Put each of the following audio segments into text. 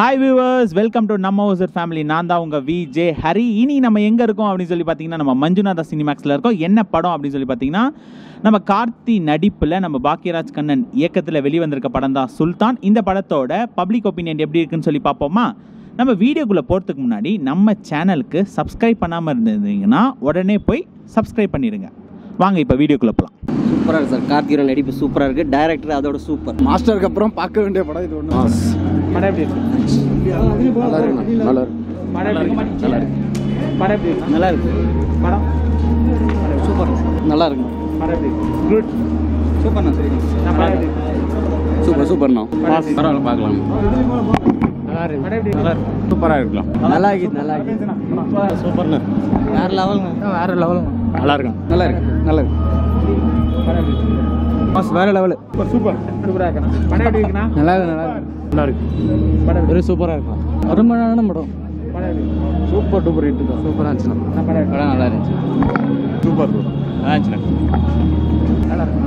Hi viewers welcome to நம்ம ஹவுசர் family நான் தான் உங்கள் வி ஜே ஹரி இனி நம்ம எங்கே இருக்கோம் அப்படின்னு சொல்லி பார்த்தீங்கன்னா நம்ம மஞ்சுநாதா சினிமேக்ஸில் இருக்கோம் என்ன படம் அப்படின்னு சொல்லி பார்த்தீங்கன்னா நம்ம கார்த்தி நடிப்பில் நம்ம பாக்கியராஜ் கண்ணன் இயக்கத்தில் வெளிவந்திருக்க படம் தான் சுல்தான் இந்த படத்தோட பப்ளிக் ஒப்பீனியன் எப்படி இருக்குன்னு சொல்லி பார்ப்போமா நம்ம வீடியோக்குள்ளே போகிறதுக்கு முன்னாடி நம்ம சேனலுக்கு சப்ஸ்கிரைப் பண்ணாமல் இருந்திருந்தீங்கன்னா உடனே போய் சப்ஸ்கிரைப் பண்ணிடுங்க வாங்க இப்போ வீடியோக்குள்ளே போகலாம் சூப்பராக இருக்கு சார் கார்த்திகரன் நடிப்பு சூப்பராக இருக்கு டைரக்டர் அதோட சூப்பர் மாஸ்டருக்கு அப்புறம் பார்க்க வேண்டிய படம் இது ஒன்று படம் எப்படி இருக்கு நல்லா இருக்கு நல்லா இருக்கு படம் எப்படி இருக்கு படம் எப்படி இருக்கு நல்லா இருக்கு படம் சூப்பர் நல்லா இருக்கு படம் எப்படி இருக்கு குட் சூப்பர்ண்ணா சரி நான் படம் எப்படி இருக்கு சூப்பர் சூப்பர்ண்ணா பரவாயில்ல பார்க்கலாம் படம் எப்படி நல்லா இருக்கு சூப்பராக இருக்கலாம் நல்லா இருக்கு நல்லா இருக்கு சூப்பர்ண்ணு வேற லெவலுங்க வேற லெவலுங்க நல்லா இருக்கும் நல்லா இருக்கு நல்லா இருக்கு படம் எப்படி இருக்கு மாஸ் வேற லெவலு சூப்பர் சூப்பர் சூப்பரா இருக்கா படம் எப்படி இருக்குண்ணா நல்லா இருக்கு நல்லா இருக்கு நல்லா இருக்கு படம் எப்படி வெறும் சூப்பராக இருக்கும் அருமையான படம் படம் எப்படி இருக்கு? சூப்பர் டூப்பர் ஹிட் தான் சூப்பராக இருந்துச்சுண்ணா நான் படம் எப்படி படம் நல்லா இருந்துச்சு சூப்பர் நல்லா இருந்துச்சுண்ணா நல்லா இருக்கு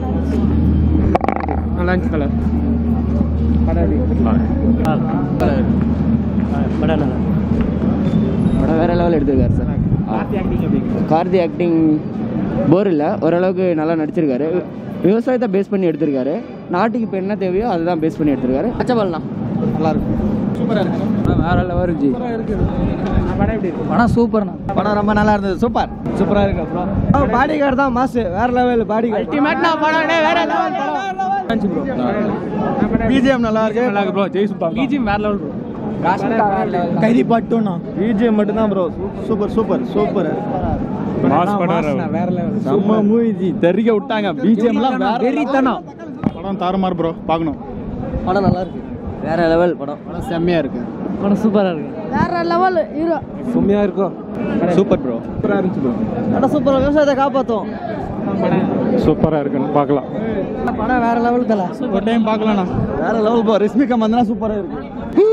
நல்லா இருக்கு நல்லா இருந்துச்சு நல்லா படம் எப்படி இருக்கு? படம் நல்லா படம் வேற லெவல் எடுத்திருக்காரு சார் கார்த்தி ஆக்டிங் எப்படி இருக்கு கார்த்தி ஆக்டிங் போர் இல்லை ஓரளவுக்கு நல்லா நடிச்சிருக்காரு விவசாயத்தை பேஸ் பண்ணி எடுத்திருக்காரு நாட்டுக்கு இப்போ என்ன தேவையோ அதுதான் பேஸ் பண்ணி எடுத்திருக்காரு அச்சபல்லாம் நல்லா இருக்கு சூப்பராக இருக்கு படம் வேற லெவல் இருந்துச்சு நான் படம் எப்படி இருக்கு படம் சூப்பர்ண்ணா படம் ரொம்ப நல்லா இருந்தது சூப்பர் சூப்பராக இருக்கு அப்புறம் பாடி கார்டு தான் மாசு வேற லெவல் பாடி அல்டிமேட்னா படம் வேற லெவல் நான் படம் எப்படி பிஜிஎம் நல்லா இருக்கு நல்லா இருக்கு ப்ரோ ஜெய் சுல்தான் பிஜிஎம் வேற லெவல் ப்ரோ கைதி பாட்டுனா பிஜிஎம் மட்டும் தான் bro super super super mass படம் வேற லெவல் செம்ம மூவி தெரிக்க விட்டாங்க பிஜிஎம்லாம் வேற வெறித்தனம் படம் தாறுமாறு ப்ரோ பார்க்கணும் படம் நல்லா இருக்கு வேற லெவல் படம் படம் செம்மையா இருக்கு படம் சூப்பரா இருக்கு வேற லெவல் ஹீரோ செம்மையா இருக்கும் சூப்பர் ப்ரோ சூப்பரா இருந்துச்சு ப்ரோ படம் சூப்பரா விவசாயத்தை காப்பாத்தும் சூப்பரா இருக்குன்னு பார்க்கலாம் படம் வேற லெவல் தல ஒரு டைம் பார்க்கலாம்ண்ணா வேற லெவல் ப்ரோ ரஷ்மிகா மந்தனா சூப்பரா இருக்கு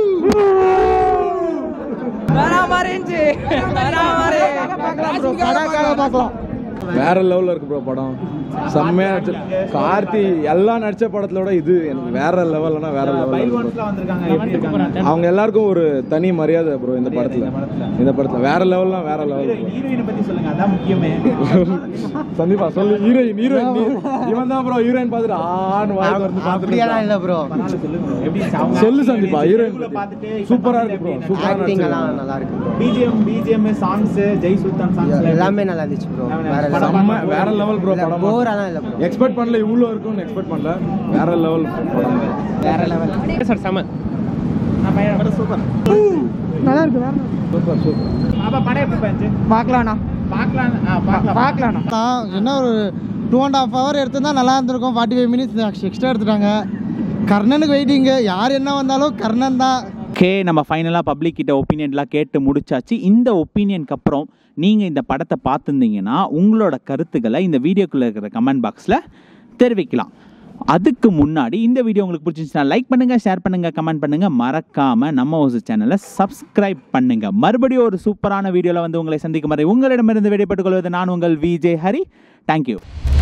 வேற லெவல்ல இருக்கு ப்ரோ படம் செம்மையா நடிச்ச கார்த்தி எல்லாம் நடிச்ச படத்தோட இது எனக்கு வேற லெவல்னா வேற லெவல் பைல்வான்ஸ்லாம் வந்திருக்காங்க எப்படி இருக்காங்க அவங்க எல்லாருக்கும் ஒரு தனி மரியாதை ப்ரோ இந்த படத்துல இந்த படத்துல வேற லெவல்லாம் வேற லெவல் ஹீரோயினை பத்தி சொல்லுங்க அதான் முக்கியமே சந்தீபா சொல்லு ஹீரோயின் ஹீரோயின் இவன் தான் ப்ரோ ஹீரோயின் பார்த்துட்டு ஆன்னு வாய் திறந்து பார்த்துட்டு இல்ல ப்ரோ பரவாயில்ல சொல்லுங்க எப்படி அவங்க சொல்லு சந்தீபா ஹீரோயின் பார்த்துட்டு சூப்பரா இருக்கு ப்ரோ சூப்பரா ஆக்டிங் எல்லாம் நடிச்சிருக்காங்க நல்லா இருக்கு BGM BGM songs Jai Sultan songs எல்லாமே நல்லா இருந்துச்சு ப்ரோ வேற செம்ம வேற லெவல் ப்ரோ படம் போரெல்லாம் இல்ல ப்ரோ எக்ஸ்பெக்ட் பண்ணல இவ்வளோ இருக்கும்னு எக்ஸ்பெக்ட் பண்ணல வேற லெவல் படம் வேற லெவல் சார் செம்ம நான் பையன் சூப்பர் நல்லா இருக்கு வேற சூப்பர் சூப்பர் அப்ப படம் எப்படி போச்சு பார்க்கலாம்ண்ணா பார்க்கலாம் ஆ, பார்க்கலாம் பார்க்கலாம்ண்ணா என்ன ஒரு டூ அண்ட் ஹாஃப் ஹவர் எடுத்திருந்தா நல்லா இருந்திருக்கும் ஃபார்ட்டி ஃபைவ் மினிட்ஸ் எக்ஸ்ட்ரா எடுத்துட்டாங்க கர்ணனுக்கு வெயிட்டிங்கு யார் என்ன வந்தாலும் கர்ணன் தான் ஓகே நம்ம ஃபைனலாக பப்ளிக் கிட்ட ஒப்பீனியன்லாம் கேட்டு முடிச்சாச்சு இந்த ஒப்பீனியனுக்கு அப்புறம் நீங்கள் இந்த படத்தை பார்த்துருந்தீங்கன்னா உங்களோட கருத்துக்களை இந்த வீடியோக்குள்ளே இருக்கிற கமெண்ட் பாக்ஸில் தெரிவிக்கலாம் அதுக்கு முன்னாடி இந்த வீடியோ உங்களுக்கு பிடிச்சிருந்துச்சுன்னா லைக் பண்ணுங்கள் ஷேர் பண்ணுங்கள் கமெண்ட் பண்ணுங்கள் மறக்காமல் நம்ம ஹவுஸ் சேனலை சப்ஸ்கிரைப் பண்ணுங்கள் மறுபடியும் ஒரு சூப்பரான வீடியோவில் வந்து உங்களை சந்திக்கும் வரை உங்களிடமிருந்து விடைபெற்றுக் கொள்வது நான் உங்கள் விஜய் ஹரி தேங்க்யூ